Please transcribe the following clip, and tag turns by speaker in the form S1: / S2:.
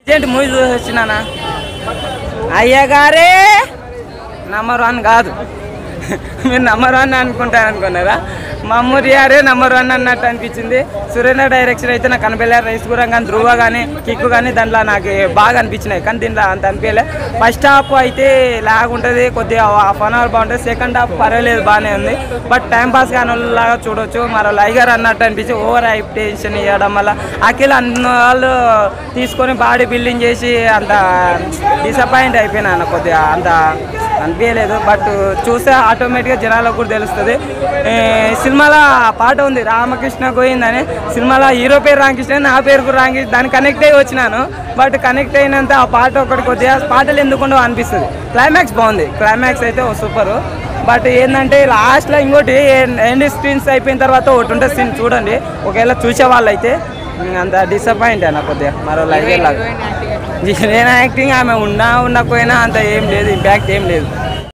S1: agent movie చూసి వచ్చినానా అయ్యగారే number one కాదు మీరు నంబర్ వన్ అనుకుంటారు అనుకున్నారా మమ్మూరి గారే నంబర్ వన్ అన్నట్టు అనిపించింది సురేంద్ర డైరెక్షన్ అయితే నాకు కనపడలేదు రైస్ కూడా కానీ ధ్రువ కానీ కిక్కు కానీ దాంట్లో నాకు బాగా అనిపించినాయి కానీ దీంట్లో అంత అనిపించలే ఫస్ట్ హాఫ్ అయితే లాగ్ ఉంటుంది కొద్దిగా హాఫ్ అన్ అవర్ బాగుంటుంది సెకండ్ హాఫ్ పర్వాలేదు బాగానే ఉంది బట్ టైం పాస్ కానీ లాగా చూడొచ్చు మరో లైగర్ అన్నట్టు అనిపించి ఓవర్ టెన్షన్ ఇవ్వడం వల్ల అఖిల్ అన్న వాళ్ళు తీసుకొని బాడీ బిల్డింగ్ చేసి అంత డిసప్పాయింట్ అయిపోయినా అన్న కొద్దిగా అంత అనిపించలేదు బట్ చూస్తే ఆటోమేటిక్గా జనాలకు కూడా తెలుస్తుంది ఏ, సినిమాలో ఆ పాట ఉంది రామకృష్ణ గోయిందని సినిమాలో హీరో పేరు రామకృష్ణ నా పేరు కూడా రామకృష్ణ దానికి కనెక్ట్ అయ్యి వచ్చినాను బట్ కనెక్ట్ అయినంత ఆ పాట ఒకటి కొద్దిగా పాటలు ఎందుకుండో అనిపిస్తుంది క్లైమాక్స్ బాగుంది క్లైమాక్స్ అయితే సూపర్ బట్ ఏంటంటే లాస్ట్లో ఇంకోటి ఎండ్ స్క్రీన్స్ అయిపోయిన తర్వాత ఒకటి ఉంటుంది సీన్ చూడండి ఒకవేళ చూసే వాళ్ళు అయితే అంత డిసప్పాయింట్ అయినా కొద్దిగా మరో లైవ్ లాగా నేను యాక్టింగ్ ఆమె ఉన్నా ఉండకపోయినా అంత ఏం లేదు ఇంపాక్ట్ ఏం లేదు